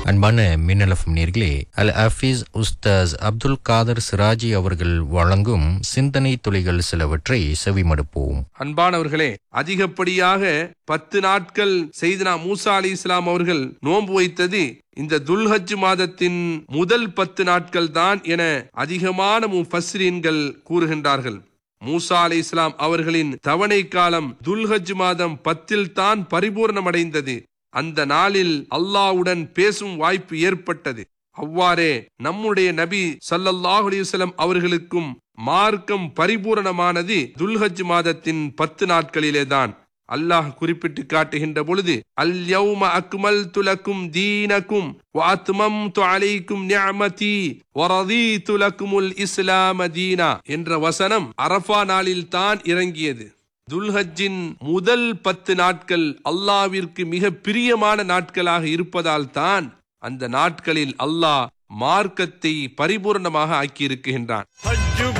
அன்பான மின்னலஃபம் நேர்களே அல் ஹஃபீஸ் உஸ்தாஸ் அப்துல் காதர் சிராஜி அவர்கள் வழங்கும் சிந்தனை துளிகள் சிலவற்றை செவிமடுப்போம் அன்பானவர்களே அதிகப்படியாக பத்து நாட்கள் செய்தனா மூசா அலி இஸ்லாம் அவர்கள் நோன்பு வைத்தது இந்த துல்ஹஜ் மாதத்தின் முதல் பத்து நாட்கள் தான் என அதிகமான முஃபஸ்ரீன்கள் கூறுகின்றார்கள் மூசா அலி இஸ்லாம் அவர்களின் தவணை காலம் துல்ஹஜ் மாதம் பத்தில் தான் பரிபூர்ணமடைந்தது அந்த நாளில் அல்லாவுடன் பேசும் வாய்ப்பு ஏற்பட்டது அவ்வாறே நம்முடைய நபி சல்லல்லாஹு அலைஹி வஸல்லம் அவர்களுக்கும் மார்க்கம் பரிபூரணமானது துல்ஹஜ் மாதத்தின் பத்து நாட்களிலேதான் அல்லாஹ் குறிப்பிட்டு காட்டுகின்ற பொழுது அல் யௌம அக்மல் துலக்கும் தீனக்கும் வாத்மம் அலைக்கும் நிஅமதி வரதீது லக்குமுல் இஸ்லாம தீனா என்ற வசனம் அரஃபா நாளில் தான் இறங்கியது துல்ஹஜ்ஜின் முதல் பத்து நாட்கள் அல்லாவிற்கு மிக பிரியமான நாட்களாக இருப்பதால் தான் அந்த நாட்களில் அல்லாஹ் மார்க்கத்தை பரிபூர்ணமாக ஆக்கியிருக்கின்றான் ஹஜ்ஜு